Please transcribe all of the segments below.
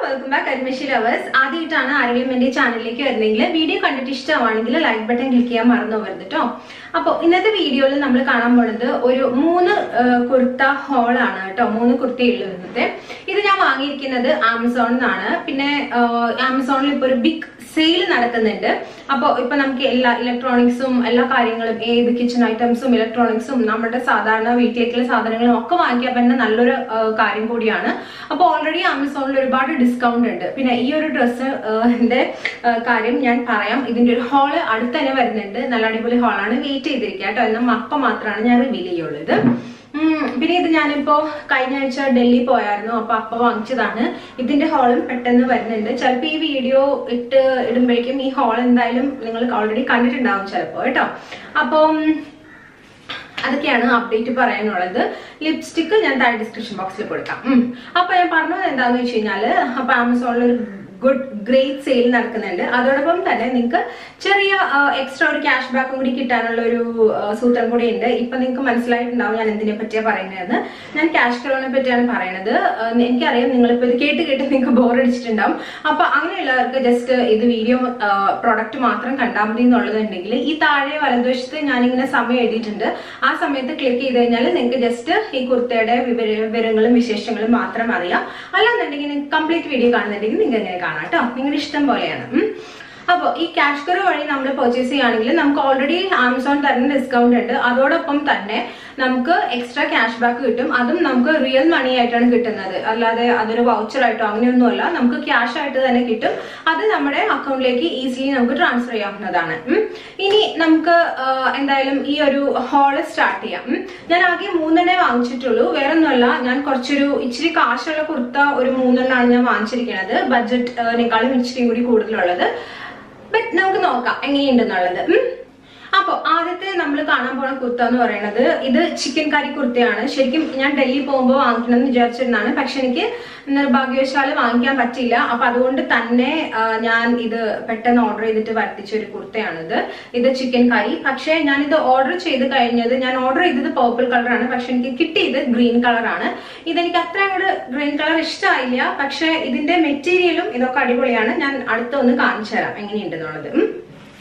Welcome back അരിമഷി lovers ആദ്യമായിട്ടാണ് ആരെങ്കിലും എന്റെ ചാനലിലേക്ക് വരുന്നെങ്കിൽ വീഡിയോ കണ്ടിട്ട് ഇഷ്ടമാണെങ്കിൽ ലൈക്ക് ബട്ടൺ ക്ലിക്ക് ചെയ്യാൻ മറന്നു പോകരുത് കേട്ടോ അപ്പോൾ ഇന്നത്തെ വീഡിയോയിൽ നമ്മൾ കാണാൻ പോണത് ഒരു മൂന്ന് ആ, കുർത്ത ഹോളാണ് കേട്ടോ മൂന്ന് കുർത്തയുള്ളൂ ഇന്നത്തെ ഇത് ഞാൻ വാങ്ങിയിരിക്കുന്നത് ആമസോണിൽ നിന്നാണ് പിന്നെ ആ, ആമസോണിൽ ഇപ്പോൾ ഒരു ബിഗ് സെയിൽ നടക്കുന്നുണ്ട് അപ്പോൾ ഇപ്പൊ നമുക്ക് എല്ലാ ഇലക്ട്രോണിക്സും എല്ലാ കാര്യങ്ങളും ഏത് കിച്ചൺ ഐറ്റംസും ഇലക്ട്രോണിക്സും നമ്മുടെ സാധാരണ വീട്ടിലേക്കുള്ള സാധനങ്ങളും ഒക്കെ വാങ്ങിക്കാൻ പറ്റുന്ന നല്ലൊരു ആ, കാര്യം കൂടിയാണ് അപ്പോൾ ഓൾറെഡി ആമസോണിൽ ഒരുപാട് ഡിസ്കൗണ്ട് ഉണ്ട് പിന്നെ ഈ ഒരു ഡ്രസ്സ് കാര്യം ഞാൻ പറയാം ഇതിന്റെ ഒരു ഹോള് അടുത്ത് തന്നെ വരുന്നുണ്ട് നല്ല അടിപൊളി ഹോളാണ് വെയിറ്റ് ചെയ്തിരിക്കുക കേട്ടോ എന്നാൽ അപ്പം മാത്രമാണ് ഞാൻ റിവീൽ ചെയ്യുള്ളത് ഉം, പിന്നെ ഇത് ഞാനിപ്പോ കഴിഞ്ഞ ആഴ്ച ഡൽഹി പോയായിരുന്നു അപ്പൊ അപ്പൊ വാങ്ങിച്ചതാണ് ഇതിന്റെ ഹോളും പെട്ടെന്ന് വരുന്നുണ്ട് ചിലപ്പോ ഈ വീഡിയോ ഇട്ട് ഇടുമ്പോഴേക്കും ഈ ഹോൾ എന്തായാലും നിങ്ങൾ ഓൾറെഡി കണ്ടിട്ടുണ്ടാവും ചിലപ്പോ കേട്ടോ അപ്പം അതൊക്കെയാണ് അപ്ഡേറ്റ് പറയാനുള്ളത് ലിപ്സ്റ്റിക്ക് ഞാൻ താഴെ ഡിസ്ക്രിപ്ഷൻ ബോക്സിൽ കൊടുക്കാം ഉം. അപ്പൊ ഞാൻ പറഞ്ഞത് എന്താന്ന് വെച്ച് കഴിഞ്ഞാല് അപ്പൊ ആമസോണിൽ ഒരു ഗുഡ് ഗ്രേറ്റ് സെയിൽ നടക്കുന്നുണ്ട് അതോടൊപ്പം തന്നെ നിങ്ങൾക്ക് ചെറിയ എക്സ്ട്രാ ഒരു ക്യാഷ് ബാക്കും കൂടി കിട്ടാനുള്ള ഒരു ആ, സൂത്രം കൂടി ഉണ്ട് ഇപ്പൊ നിങ്ങൾക്ക് മനസ്സിലായിട്ടുണ്ടാവും ഞാൻ എന്തിനെ പറ്റിയാ പറയുന്നതെന്ന് ഞാൻ ക്യാഷ് കറോനെ പറ്റിയാണ് പറയുന്നത് ആ, എനിക്കറിയാം നിങ്ങളിപ്പോ ഇത് കേട്ട് കേട്ട് നിങ്ങൾക്ക് ബോർ അടിച്ചിട്ടുണ്ടാവും അപ്പൊ അങ്ങനെയുള്ളവർക്ക് ജസ്റ്റ് ഇത് വീഡിയോ പ്രൊഡക്റ്റ് മാത്രം കണ്ടാൽ മതി എന്നുള്ളതുണ്ടെങ്കിൽ ഈ താഴെ വലതുവശത്ത് ഞാനിങ്ങനെ സമയം എഴുതിയിട്ടുണ്ട് ആ സമയത്ത് ക്ലിക്ക് ചെയ്ത് കഴിഞ്ഞാൽ നിങ്ങൾക്ക് ജസ്റ്റ് ഈ കുർത്തയുടെ വിവര വിവരങ്ങളും വിശേഷങ്ങളും മാത്രം അറിയാം അല്ലാന്നുണ്ടെങ്കിൽ നിങ്ങൾക്ക് കംപ്ലീറ്റ് വീഡിയോ കാണുന്നുണ്ടെങ്കിൽ നിങ്ങൾക്ക് എങ്ങനെ കാണാം കേട്ടോ നിങ്ങളുടെ ഇഷ്ടം പോലെയാണ് ഉം. അപ്പോൾ ഈ ക്യാഷ് കറോ വഴി നമ്മൾ പർച്ചേസ് ചെയ്യുകയാണെങ്കിൽ നമുക്ക് ഓൾറെഡി ആമസോൺ തരുന്ന ഡിസ്കൗണ്ട് ഉണ്ട് അതോടൊപ്പം തന്നെ നമുക്ക് എക്സ്ട്രാ ക്യാഷ് ബാക്ക് കിട്ടും അതും നമുക്ക് റിയൽ മണി ആയിട്ടാണ് കിട്ടുന്നത് അല്ലാതെ അതൊരു വൗച്ചർ ആയിട്ടോ അങ്ങനെയൊന്നുമല്ല നമുക്ക് ക്യാഷ് ആയിട്ട് തന്നെ കിട്ടും അത് നമ്മുടെ അക്കൗണ്ടിലേക്ക് ഈസിലി നമുക്ക് ട്രാൻസ്ഫർ ചെയ്യാവുന്നതാണ് ഉം. ഇനി നമുക്ക് ആ, എന്തായാലും ഈ ഒരു ഹോള് സ്റ്റാർട്ട് ചെയ്യാം ഉം. ഞാൻ ആകെ മൂന്നെണ്ണേ വാങ്ങിച്ചിട്ടുള്ളൂ വേറെ ഒന്നുമല്ല ഞാൻ കുറച്ചൊരു ഇച്ചിരി കാശുള്ള കുർത്ത ഒരു മൂന്നെണ്ണമാണ് ഞാൻ വാങ്ങിച്ചിരിക്കുന്നത് ബഡ്ജറ്റിനേക്കാളും ഇച്ചിരി കൂടി കൂടുതലുള്ളത് ബട്ട് നമുക്ക് നോക്കാം എങ്ങനെയുണ്ടെന്നുള്ളത് ഉം. അപ്പൊ ആദ്യത്തെ നമ്മൾ കാണാൻ പോണ കുർത്ത എന്ന് പറയുന്നത് ഇത് ചിക്കൻ കറി കുർത്തയാണ് ശരിക്കും ഞാൻ ഡൽഹി പോകുമ്പോൾ വാങ്ങിക്കണം എന്ന് വിചാരിച്ചിരുന്നതാണ് പക്ഷെ എനിക്ക് നിർഭാഗ്യവശാല് വാങ്ങിക്കാൻ പറ്റില്ല അപ്പൊ അതുകൊണ്ട് തന്നെ ആ, ഞാൻ ഇത് പെട്ടെന്ന് ഓർഡർ ചെയ്തിട്ട് വരുത്തിച്ച ഒരു കുർത്തയാണിത് ഇത് ചിക്കൻ കറി പക്ഷേ ഞാൻ ഇത് ഓർഡർ ചെയ്ത് കഴിഞ്ഞത് ഞാൻ ഓർഡർ ചെയ്തത് പർപ്പിൾ കളറാണ് പക്ഷെ എനിക്ക് കിട്ടിയത് ഗ്രീൻ കളറാണ് ഇതെനിക്ക് അത്ര അങ്ങോട്ട് ഗ്രീൻ കളർ ഇഷ്ടമായില്ല പക്ഷെ ഇതിന്റെ മെറ്റീരിയലും ഇതൊക്കെ അടിപൊളിയാണ് ഞാൻ അടുത്ത ഒന്ന് കാണിച്ചു തരാം എങ്ങനെയുണ്ടെന്നുള്ളത് ഉം.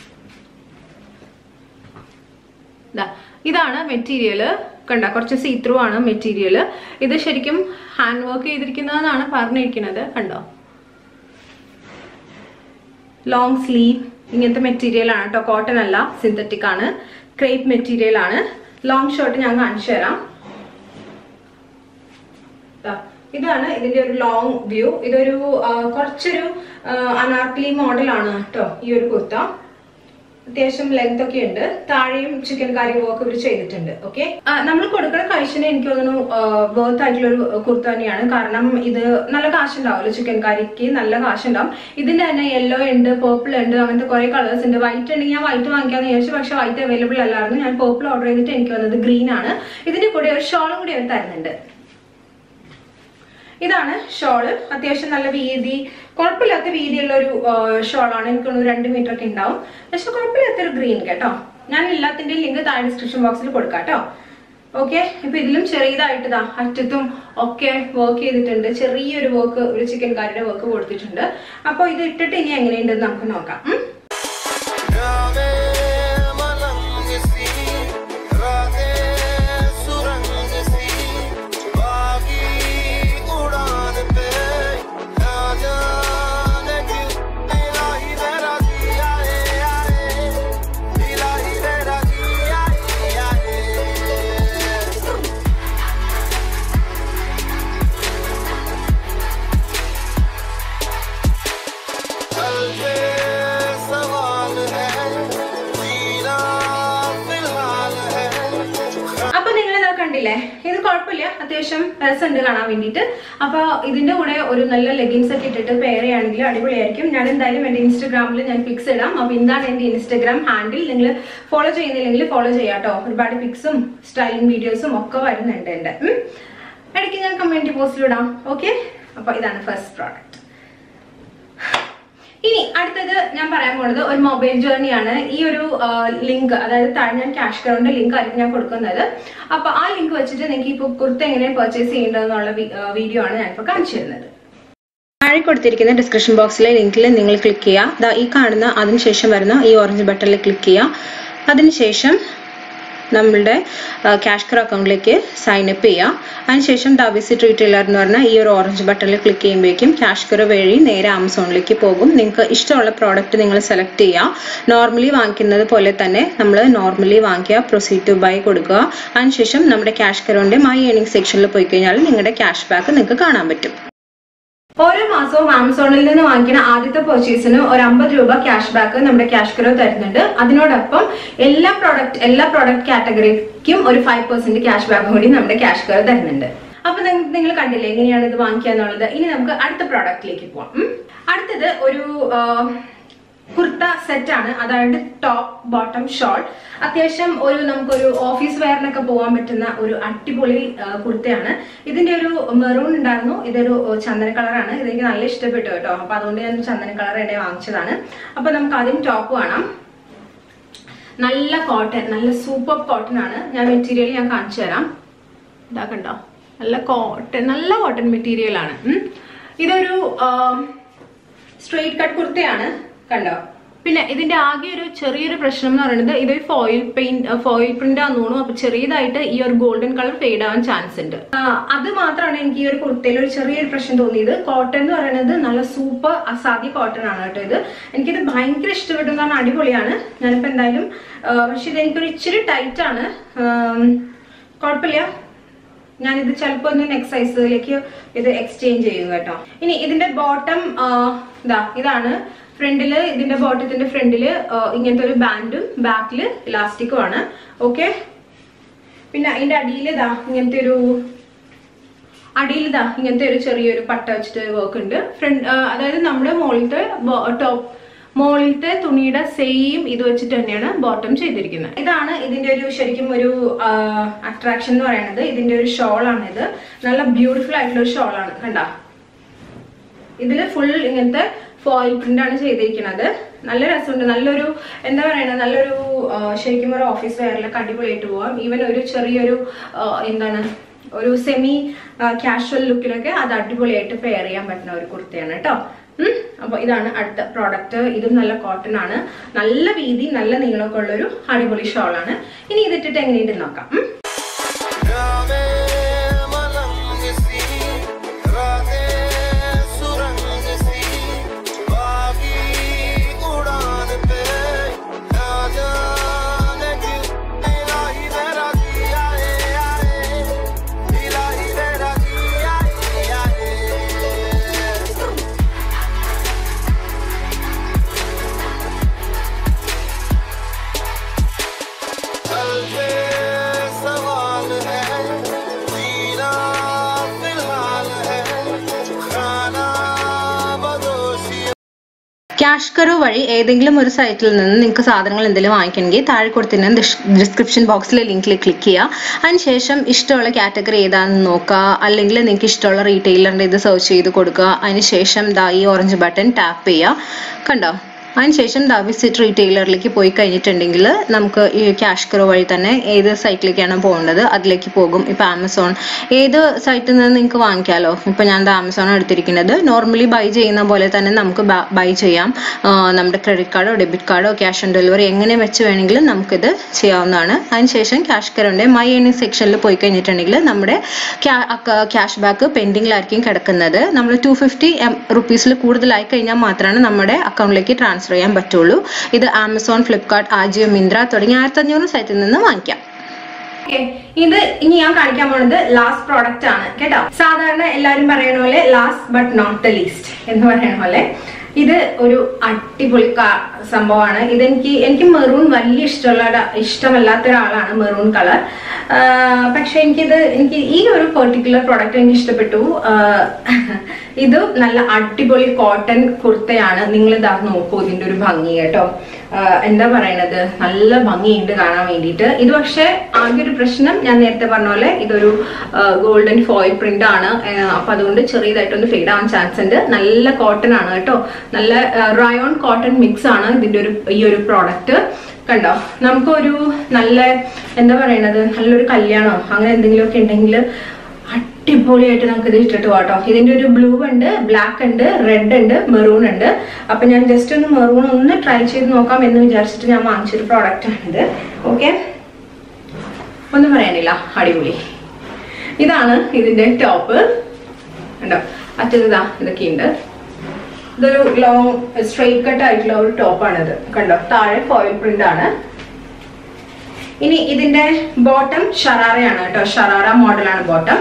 ദാ, ഇതാണ് മെറ്റീരിയൽ കണ്ട കുറച്ച് സീത്രൂ ആണ് മെറ്റീരിയൽ ഇത് ശരിക്കും ഹാൻഡ് വർക്ക് ചെയ്തിരിക്കുന്നതെന്നാണ് പറഞ്ഞിരിക്കുന്നത് കണ്ടോ ലോങ് സ്ലീവ് ഇങ്ങനത്തെ മെറ്റീരിയൽ ആണ് കേട്ടോ കോട്ടൺ അല്ല സിന്തറ്റിക് ആണ് ക്രേപ്പ് മെറ്റീരിയൽ ആണ് ലോങ് ഷർട്ട് ഞാൻ കാണിച്ചു തരാം ദാ, ഇതാണ് ഇതിന്റെ ഒരു ലോങ് വ്യൂ ഇതൊരു ആ, കുറച്ചൊരു ആ, അനാർക്കലി മോഡലാണ് കേട്ടോ ഈ ഒരു കുർത്ത അത്യാവശ്യം ലെങ്ത് ഒക്കെ ഉണ്ട് താഴെയും ചിക്കൻ കറി വർക്ക് ഇവർ ചെയ്തിട്ടുണ്ട് ഓക്കെ നമ്മൾ കൊടുക്കുന്ന കഴിച്ചിന് എനിക്ക് തോന്നുന്നു വേർത്ത് ആയിട്ടുള്ള ഒരു കുർത്ത തന്നെയാണ് കാരണം ഇത് നല്ല കാശുണ്ടാവുമല്ലോ ചിക്കൻ കറിക്ക് നല്ല കാശുണ്ടാവും ഇതിന്റെ തന്നെ യെല്ലോ ഉണ്ട് പേർപ്പിൾ ഉണ്ട് അങ്ങനത്തെ കുറെ കളേഴ്സ് ഉണ്ട് വൈറ്റ് ഉണ്ടെങ്കിൽ ഞാൻ വൈറ്റ് വാങ്ങിക്കാന്ന് വിചാരിച്ചു പക്ഷെ വൈറ്റ് അവൈലബിൾ അല്ലായിരുന്നു ഞാൻ പേർപ്പിൾ ഓർഡർ ചെയ്തിട്ട് എനിക്ക് വന്നത് ഗ്രീൻ ആണ് ഇതിന്റെ കൂടെ ഒരു ഷോളും കൂടി അവർ തരുന്നുണ്ട് ഇതാണ് ഷോള് അത്യാവശ്യം നല്ല വീതി കുഴപ്പമില്ലാത്ത വീതിയുള്ള ഒരു ഷോളാണ് എനിക്ക് തോന്നുന്നു രണ്ട് മീറ്റർ ഒക്കെ ഉണ്ടാവും പക്ഷെ കുഴപ്പമില്ലാത്ത ഒരു ഗ്രീൻ കേട്ടോ ഞാൻ എല്ലാത്തിന്റെ ലിങ്ക് താഴെ ഡിസ്ക്രിപ്ഷൻ ബോക്സിൽ കൊടുക്കാം കേട്ടോ ഓക്കെ ഇപ്പൊ ഇതിലും ചെറിയതായിട്ട് ഇതാ അറ്റത്തും ഒക്കെ വർക്ക് ചെയ്തിട്ടുണ്ട് ചെറിയൊരു വർക്ക് ഒരു ചിക്കൻ കറിയുടെ വർക്ക് കൊടുത്തിട്ടുണ്ട് അപ്പൊ ഇത് ഇട്ടിട്ട് ഇനി എങ്ങനെയുണ്ടെന്ന് നമുക്ക് നോക്കാം ഉം. गावे मलंग सी राते सुरंग सी बागी उड़ान पे ना जाने क्यों दिला ही मेरा जी आए आए दिला ही मेरा जी आए आए कल पे सवाल है जीना फिलहाल है അപ്പൊ നിങ്ങൾ ഇതാ കണ്ടില്ലേ ഇത് കുഴപ്പമില്ല അത്യാവശ്യം രസമുണ്ട് കാണാൻ വേണ്ടിയിട്ട് അപ്പൊ ഇതിന്റെ കൂടെ ഒരു നല്ല ലെഗിൻസ് ഒക്കെ ഇട്ടിട്ട് പെയർ ചെയ്യുകയാണെങ്കിൽ അടിപൊളിയായിരിക്കും ഞാൻ എന്തായാലും എന്റെ ഇൻസ്റ്റഗ്രാമിൽ ഞാൻ പിക്സ് ഇടാം അപ്പൊ എന്താണ് എന്റെ ഇൻസ്റ്റഗ്രാം ഹാൻഡിൽ നിങ്ങൾ ഫോളോ ചെയ്യുന്നില്ലെങ്കിൽ ഫോളോ ചെയ്യാം കേട്ടോ ഒരുപാട് പിക്സും സ്റ്റൈലിംഗ് വീഡിയോസും ഒക്കെ വരുന്നുണ്ട് എന്റെ ഉം. ഇടയ്ക്ക് ഞാൻ കമ്മ്യൂണിറ്റി പോസ്റ്റിലിടാം ഓക്കെ അപ്പൊ ഇതാണ് ഫസ്റ്റ് പ്രോഡക്റ്റ് ഇനി അടുത്തത് ഞാൻ പറയാൻ പോകുന്നത് ഒരു മൊബൈൽ ജേർണിയാണ് ഈ ഒരു ലിങ്ക് അതായത് താഴെ ഞാൻ ക്യാഷ് കറോന്റെ ലിങ്ക് ആയിരിക്കും ഞാൻ കൊടുക്കുന്നത് അപ്പൊ ആ ലിങ്ക് വെച്ചിട്ട് നിങ്ങൾക്ക് ഇപ്പോൾ കുർത്ത എങ്ങനെ പർച്ചേസ് ചെയ്യേണ്ടതെന്നുള്ള വീഡിയോ ആണ് ഞാൻ ഇപ്പോൾ കാണിച്ചു തരുന്നത് താഴെ കൊടുത്തിരിക്കുന്ന ഡിസ്ക്രിപ്ഷൻ ബോക്സിലെ ലിങ്കിൽ നിങ്ങൾ ക്ലിക്ക് ചെയ്യുക ദാ ഈ കാണുന്ന അതിനുശേഷം വരുന്ന ഈ ഓറഞ്ച് ബട്ടണിൽ ക്ലിക്ക് ചെയ്യുക അതിനുശേഷം നമ്മളുടെ ക്യാഷ് കർ അക്കൗണ്ടിലേക്ക് സൈൻ അപ്പ് ചെയ്യുക അതിനുശേഷം ദ വിസിറ്റ് റീറ്റെയിലർ എന്ന് പറഞ്ഞ ഈ ഒരു ഓറഞ്ച് ബട്ടണിൽ ക്ലിക്ക് ചെയ്യുമ്പോഴേക്കും ക്യാഷ് കർ വഴി നേരെ ആമസോണിലേക്ക് പോകും നിങ്ങൾക്ക് ഇഷ്ടമുള്ള പ്രോഡക്റ്റ് നിങ്ങൾ സെലക്ട് ചെയ്യുക നോർമലി വാങ്ങിക്കുന്നത് പോലെ തന്നെ നമ്മൾ നോർമലി വാങ്ങിക്കുക പ്രൊസീഡ് ടു ബൈ കൊടുക്കുക അതിനുശേഷം നമ്മുടെ ക്യാഷ് കറോൻ്റെ മൈ ഏണിംഗ് സെക്ഷനിൽ പോയി കഴിഞ്ഞാൽ നിങ്ങളുടെ ക്യാഷ് ബാക്ക് നിങ്ങൾക്ക് കാണാൻ പറ്റും ഓരോ മാസവും ആമസോണിൽ നിന്ന് വാങ്ങിക്കുന്ന ആദ്യത്തെ പർച്ചേസിന് ഒരു അമ്പത് രൂപ ക്യാഷ് ബാക്ക് നമ്മുടെ ക്യാഷ് കറോ തരുന്നുണ്ട് അതിനോടൊപ്പം എല്ലാ പ്രോഡക്റ്റ് എല്ലാ പ്രോഡക്റ്റ് കാറ്റഗറിക്കും ഒരു ഫൈവ് പെർസെന്റ് ക്യാഷ് ബാക്ക് കൂടി നമ്മുടെ ക്യാഷ് കറോ തരുന്നുണ്ട് അപ്പൊ നിങ്ങൾ കണ്ടില്ലേ എങ്ങനെയാണ് ഇത് വാങ്ങിക്കുക എന്നുള്ളത് ഇനി നമുക്ക് അടുത്ത പ്രോഡക്റ്റിലേക്ക് പോവാം ഉം. അടുത്തത് ഒരു ആ, കുർത്ത സെറ്റ് ആണ് അതായത് ടോപ്പ് ബോട്ടം ഷോൾ അത്യാവശ്യം ഒരു നമുക്കൊരു ഓഫീസ് വെയറിനൊക്കെ പോകാൻ പറ്റുന്ന ഒരു അടിപൊളി ആ, കുർത്തയാണ് ഇതിന്റെ ഒരു മെറൂൺ ഉണ്ടായിരുന്നു ഇതൊരു ചന്ദന കളറാണ് ഇതെനിക്ക് നല്ല ഇഷ്ടപ്പെട്ടു കേട്ടോ അപ്പൊ അതുകൊണ്ട് ഞാൻ ചന്ദന കളർ എന്നെ വാങ്ങിച്ചതാണ് അപ്പൊ നമുക്ക് ആദ്യം ടോപ്പ് കാണാം നല്ല കോട്ടൺ നല്ല സൂപ്പർ കോട്ടൺ ആണ് ഞാൻ മെറ്റീരിയൽ ഞാൻ കാണിച്ചു തരാം ഇതാ കണ്ടോ നല്ല കോട്ടൺ നല്ല കോട്ടൺ മെറ്റീരിയൽ ആണ് ഉം. ഇതൊരു സ്ട്രെയിറ്റ് കട്ട് കുർത്തയാണ് കണ്ടോ പിന്നെ ഇതിന്റെ ആകെ ഒരു ചെറിയൊരു പ്രശ്നം എന്ന് പറയുന്നത് ഇത് ഫോയിൽ പെയിന്റ് ഫോയിൽ പ്രിന്റ് ആണെന്ന് തോന്നുന്നു അപ്പൊ ചെറിയതായിട്ട് ഈ ഒരു ഗോൾഡൻ കളർ ഫെയ്ഡ് ആവാൻ ചാൻസ് ഉണ്ട് ആ, അത് മാത്രമാണ് എനിക്ക് ഈ ഒരു കുർത്തയിൽ ഒരു ചെറിയൊരു പ്രശ്നം തോന്നിയത് കോട്ടൺ എന്ന് പറയുന്നത് നല്ല സൂപ്പർ അസാധ്യ കോട്ടൺ ആണ് കേട്ടോ ഇത് എനിക്കിത് ഭയങ്കര ഇഷ്ടപ്പെട്ടു എന്നാണ് അടിപൊളിയാണ് ഞാനിപ്പോ എന്തായാലും ആ, പക്ഷെ ഇത് എനിക്കൊരു ഇച്ചിരി ടൈറ്റ് ആണ് ആം, കുഴപ്പമില്ല ഞാനിത് ചിലപ്പോൾ ഒന്ന് നെക്സ്റ്റ് സൈസിലേക്ക് ഇത് എക്സ്ചേഞ്ച് ചെയ്യും കേട്ടോ ഇനി ഇതിന്റെ ബോട്ടം ഇതാ ഇതാണ് ഫ്രണ്ടില് ഇതിന്റെ ബോട്ടത്തിന്റെ ഫ്രണ്ടില് ഇങ്ങനത്തെ ഒരു ബാൻഡും ബാക്കില് ഇലാസ്റ്റിക്കും ആണ് ഓക്കെ പിന്നെ അതിന്റെ അടിയിൽ ഇതാ ഇങ്ങനത്തെ ഒരു അടിയിൽ ഇതാ ഇങ്ങനത്തെ ഒരു ചെറിയൊരു പട്ട വെച്ചിട്ട് വർക്ക് ഉണ്ട് ഫ്രണ്ട് അതായത് നമ്മുടെ മുകളിലത്തെ ടോപ്പ് മുകളിലത്തെ തുണിയുടെ സെയിം ഇത് വെച്ചിട്ട് തന്നെയാണ് ബോട്ടം ചെയ്തിരിക്കുന്നത് ഇതാണ് ഇതിന്റെ ഒരു ശരിക്കും ഒരു അട്രാക്ഷൻ എന്ന് പറയുന്നത് ഇതിന്റെ ഒരു ഷോൾ ആണ് ഇത് നല്ല ബ്യൂട്ടിഫുൾ ആയിട്ടുള്ള ഒരു ഷോൾ ആണ് കണ്ട ഇതിൽ ഫുൾ ഇങ്ങനത്തെ ഫോയിൽ പ്രിന്റ് ആണ് ചെയ്തിരിക്കുന്നത് നല്ല രസമുണ്ട് നല്ലൊരു എന്താ പറയുന്നത് നല്ലൊരു ആ, ശരിക്കും ഒരു ഓഫീസ് വെയറിലൊക്കെ അടിപൊളിയായിട്ട് പോവാം ഈവൻ ഒരു ചെറിയൊരു ആ, എന്താണ് ഒരു സെമി കാഷ്വൽ ലുക്കിലൊക്കെ അത് അടിപൊളിയായിട്ട് പെയർ ചെയ്യാൻ പറ്റുന്ന ഒരു കുർത്തയാണ് കേട്ടോ ഉം. അപ്പൊ ഇതാണ് അടുത്ത പ്രോഡക്റ്റ് ഇതും നല്ല കോട്ടൺ ആണ് നല്ല വീതി നല്ല നീളമൊക്കെ ഉള്ളൊരു അടിപൊളി ഷോൾ ആണ് ഇനി ഇതിട്ടിട്ട് എങ്ങനെയുണ്ട് നോക്കാം ഉം. जावे मलंग सी रातें सुरंग सी बागी उड़ान पे ना जाने क्यों इलाही मेरा जी आए आए इलाही मेरा जी आए आए कल पे सवाल है जीना फिलहाल है खाना बदोशी ക്യാഷ് കറോ വഴി ഏതെങ്കിലും ഒരു സൈറ്റിൽ നിന്ന് നിങ്ങൾക്ക് സാധനങ്ങൾ എന്തെങ്കിലും വാങ്ങിക്കണമെങ്കിൽ താഴെ കൊടുത്തിരുന്ന ഡിസ്ക്രിപ്ഷൻ ബോക്സിലെ ലിങ്കിൽ ക്ലിക്ക് ചെയ്യുക അതിനുശേഷം ഇഷ്ടമുള്ള കാറ്റഗറി ഏതാണെന്ന് നോക്കുക അല്ലെങ്കിൽ നിങ്ങൾക്ക് ഇഷ്ടമുള്ള റീറ്റെയിലറിൻ്റെ ഇത് സെർച്ച് ചെയ്ത് കൊടുക്കുക അതിനുശേഷം ദാ ഈ ഓറഞ്ച് ബട്ടൺ ടാപ്പ് ചെയ്യുക കണ്ടോ അതിനുശേഷം ദാ വിസിറ്റ് റീറ്റെയിലറിലേക്ക് പോയി കഴിഞ്ഞിട്ടുണ്ടെങ്കിൽ നമുക്ക് ഈ ക്യാഷ് കറോ വഴി തന്നെ ഏത് സൈറ്റിലേക്കാണ് പോകേണ്ടത് അതിലേക്ക് പോകും ഇപ്പം ആമസോൺ ഏത് സൈറ്റിൽ നിന്ന് നിങ്ങൾക്ക് വാങ്ങിക്കാമല്ലോ ഇപ്പം ഞാൻ ദാ ആമസോൺ എടുത്തിരിക്കുന്നത് നോർമലി ബൈ ചെയ്യുന്ന പോലെ തന്നെ നമുക്ക് ബൈ ചെയ്യാം ആ, നമ്മുടെ ക്രെഡിറ്റ് കാർഡോ ഡെബിറ്റ് കാർഡോ ക്യാഷ് ഓൺ ഡെലിവറി എങ്ങനെ വെച്ച് വേണമെങ്കിലും നമുക്കിത് ചെയ്യാവുന്നതാണ് അതിനുശേഷം ക്യാഷ് കറോൻ്റെ മൈ ഏണിംഗ് സെക്ഷനിൽ പോയി കഴിഞ്ഞിട്ടുണ്ടെങ്കിൽ നമ്മുടെ ക്യാഷ് ബാക്ക് പെൻഡിങ്ങിലായിരിക്കും കിടക്കുന്നത് നമ്മൾ ടു ഫിഫ്റ്റി റുപ്പീസിൽ കൂടുതലായി കഴിഞ്ഞാൽ മാത്രമാണ് നമ്മുടെ അക്കൗണ്ടിലേക്ക് ട്രാൻസ്ഫർ ചെയ്യാൻ പറ്റുള്ളൂ ഇത് ആമസോൺ ഫ്ലിപ്കാർട്ട് ആജിയോ മിന്ത്ര തുടങ്ങിയ ആയിരത്തഞ്ഞൂറ് സൈറ്റിൽ നിന്ന് വാങ്ങിക്കാം Okay. ഇത് ഇനി ഞാൻ കാണിക്കാൻ പോണത് ലാസ്റ്റ് പ്രോഡക്റ്റ് ആണ് കേട്ടോ സാധാരണ എല്ലാവരും പറയുന്ന പോലെ last but not the least എന്ന് പറയുന്ന പോലെ ഇത് ഒരു അടിപൊളി കാ- സംഭവമാണ് ഇതെനിക്ക് എനിക്ക് മെറൂൺ വലിയ ഇഷ്ടമുള്ള ഒരാ- ഇഷ്ടമല്ലാത്ത ഒരാളാണ് മെറൂൺ കളർ പക്ഷെ എനിക്കിത് എനിക്ക് ഈ ഒരു പെർട്ടിക്കുലർ പ്രോഡക്റ്റ് എനിക്ക് ഇഷ്ടപ്പെട്ടു ആഹ് ഇത് നല്ല അടിപൊളി കോട്ടൺ കുർത്തയാണ് നിങ്ങൾ ഇതാ നോക്കൂ ഇതിന്റെ ഒരു ഭംഗി കേട്ടോ ആഹ് എന്താ പറയണത് നല്ല ഭംഗിയുണ്ട് കാണാൻ വേണ്ടിയിട്ട് ഇത് പക്ഷെ ആകെ ഒരു പ്രശ്നം ഞാൻ നേരത്തെ പറഞ്ഞ പോലെ ഇതൊരു ഗോൾഡൻ ഫോയിൽ പ്രിന്റ് ആണ് ആഹ് അപ്പൊ അതുകൊണ്ട് ചെറിയതായിട്ടൊന്ന് ഫെയ്ഡ് ആവാൻ ചാൻസ് ഉണ്ട് നല്ല കോട്ടൺ ആണ് കേട്ടോ നല്ല റയോൺ കോട്ടൺ മിക്സ് ആണ് ഇതിന്റെ ഒരു ഈ ഒരു പ്രോഡക്റ്റ് കണ്ടോ നമുക്കൊരു നല്ല എന്താ പറയണത് നല്ലൊരു കല്യാണോ അങ്ങനെ എന്തെങ്കിലുമൊക്കെ ഉണ്ടെങ്കിൽ അടിപൊളിയായിട്ട് നമുക്ക് ഇത് ഇട്ടിട്ട് പോട്ടോ ഇതിന്റെ ഒരു ബ്ലൂ ഉണ്ട് ബ്ലാക്ക് ഉണ്ട് റെഡ് ഉണ്ട് മെറൂൺ ഉണ്ട് അപ്പൊ ഞാൻ ജസ്റ്റ് ഒന്ന് മെറൂൺ ഒന്ന് ട്രൈ ചെയ്ത് നോക്കാം എന്ന് വിചാരിച്ചിട്ട് ഞാൻ വാങ്ങിച്ചൊരു പ്രോഡക്റ്റ് ആണിത് ഓക്കെ ഒന്നും പറയാനില്ല അടിപൊളി ഇതാണ് ഇതിന്റെ ടോപ്പ് ഉണ്ടോ അറ്റതാ ഇതൊക്കെയുണ്ട് ഇതൊരു ലോങ് സ്ട്രെയിറ്റ് കട്ട് ആയിട്ടുള്ള ഒരു ടോപ്പാണിത് കണ്ടോ താഴെ ഫോയിൽ പ്രിന്റ് ആണ് ഇനി ഇതിന്റെ ബോട്ടം ഷറാറയാണ് കേട്ടോ ഷറാറ മോഡലാണ് ബോട്ടം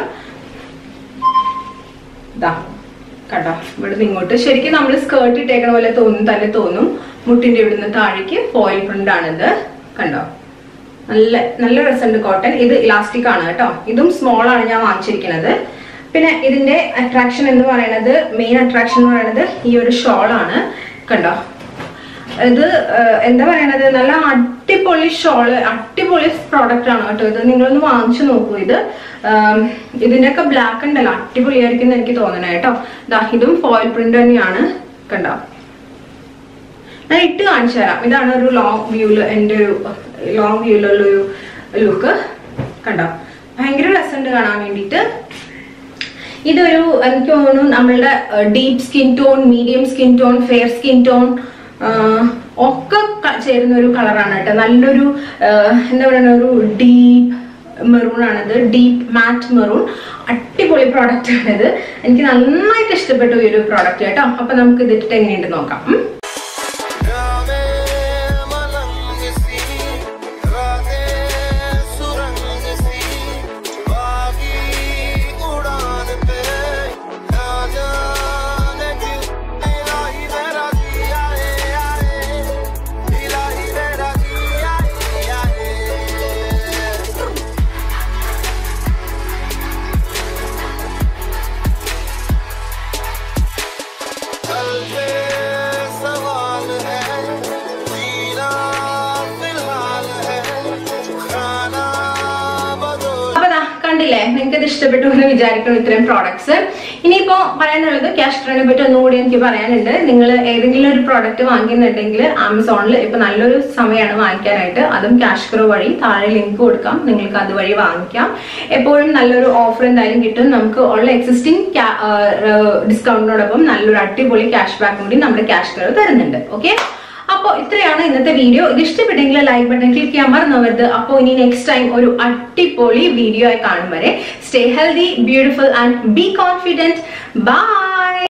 ഇതാ കണ്ടോ ഇവിടുന്ന് ഇങ്ങോട്ട് ശരിക്കും നമ്മൾ സ്കേർട്ട് ഇട്ടേക്കണ പോലെ തോന്നും തന്നെ തോന്നും മുട്ടിന്റെ ഇവിടുന്ന് താഴേക്ക് ഫോയിൽ പ്രിന്റ് ആണിത് കണ്ടോ നല്ല നല്ല രസമുണ്ട് കോട്ടൺ ഇത് ഇലാസ്റ്റിക് ആണ് കേട്ടോ ഇതും സ്മോൾ ആണ് ഞാൻ വാങ്ങിച്ചിരിക്കുന്നത് പിന്നെ ഇതിന്റെ അട്രാക്ഷൻ എന്ന് പറയുന്നത് മെയിൻ അട്രാക്ഷൻ എന്ന് പറയുന്നത് ഈ ഒരു ഷോൾ ആണ് കണ്ടോ ഇത് ഏഹ്, എന്താ പറയണത് നല്ല അടിപൊളി ഷോള് അടിപൊളി പ്രോഡക്റ്റ് ആണ് കേട്ടോ ഇത് നിങ്ങളൊന്ന് വാങ്ങിച്ചു നോക്കൂ ഇത് ആം, ഇതിന്റെയൊക്കെ ബ്ലാക്ക് ഉണ്ടല്ലോ അടിപൊളിയായിരിക്കും എന്ന് എനിക്ക് തോന്നണേ കേട്ടോ ദാ ഇതും ഫോയിൽ പ്രിന്റ് തന്നെയാണ് കണ്ടോ ഞാൻ ഇട്ട് കാണിച്ചു തരാം ഇതാണ് ഒരു ലോങ് വ്യൂല് എൻ്റെ ഒരു ലോങ് വ്യൂലുള്ള ഒരു ലുക്ക് കണ്ടോ ഭയങ്കര രസമുണ്ട് കാണാൻ വേണ്ടിയിട്ട് ഇതൊരു എനിക്ക് തോന്നുന്നു നമ്മളുടെ deep skin tone medium skin tone fair skin tone ഒക്കെ ക- ചേരുന്ന ഒരു കളറാണ് കേട്ടോ നല്ലൊരു ആ, എന്താ പറയുക ഒരു ഡീപ്പ് മെറൂൺ ആണിത് ഡീപ്പ് മാറ്റ് മെറൂൺ അടിപൊളി പ്രോഡക്റ്റ് ആണിത് എനിക്ക് നന്നായിട്ട് ഇഷ്ടപ്പെട്ടു ഈ ഒരു പ്രോഡക്റ്റ് കേട്ടോ അപ്പൊ നമുക്ക് ഇതിട്ടിട്ട് എങ്ങനെയുണ്ട് നോക്കാം ഉം. जावे मलंग सी रातें सुरंग सी बागी उड़ान पे ना जाने क्यों इलाही मेरा जी आए आए इलाही मेरा जी आए आए कल पे सवाल है जीना फिलहाल है खाना बदोश അപ്പൊ ദാ കണ്ടില്ലേ നിങ്ങൾക്ക് ഇത് ഇഷ്ടപ്പെട്ടു എന്ന് വിചാരിക്കണം ഇത്രയും പ്രോഡക്ട്സ് ഇനിയിപ്പോ പറയാനുള്ളത് ക്യാഷ് ട്രെയിനെ പറ്റി ഒന്നുകൂടി എനിക്ക് പറയാനുണ്ട് നിങ്ങൾ ഏതെങ്കിലും ഒരു പ്രോഡക്റ്റ് വാങ്ങിക്കുന്നുണ്ടെങ്കിൽ ആമസോണിൽ ഇപ്പൊ നല്ലൊരു സമയമാണ് വാങ്ങിക്കാനായിട്ട് അതും ക്യാഷ് ക്രോ വഴി താഴെ ലിങ്ക് കൊടുക്കാം നിങ്ങൾക്ക് അതുവഴി വാങ്ങിക്കാം എപ്പോഴും നല്ലൊരു ഓഫർ എന്തായാലും കിട്ടും നമുക്ക് ഉള്ള എക്സിസ്റ്റിംഗ് ഡിസ്കൗണ്ടിനോടൊപ്പം നല്ലൊരു അടിപൊളി ക്യാഷ് ബാക്ക് കൂടി നമ്മുടെ ക്യാഷ് ക്രോ തരുന്നുണ്ട് ഓക്കെ അപ്പോൾ ഇത്രയാണ് ഇന്നത്തെ വീഡിയോ ഇത് ഇഷ്ടപ്പെട്ടെങ്കിൽ ലൈക്ക് ബട്ടൺ ക്ലിക്ക് ചെയ്യാൻ മറന്നവരുത് അപ്പോൾ ഇനി നെക്സ്റ്റ് ടൈം ഒരു അടിപൊളി വീഡിയോ ആയി കാണും വരെ stay healthy beautiful and be confident by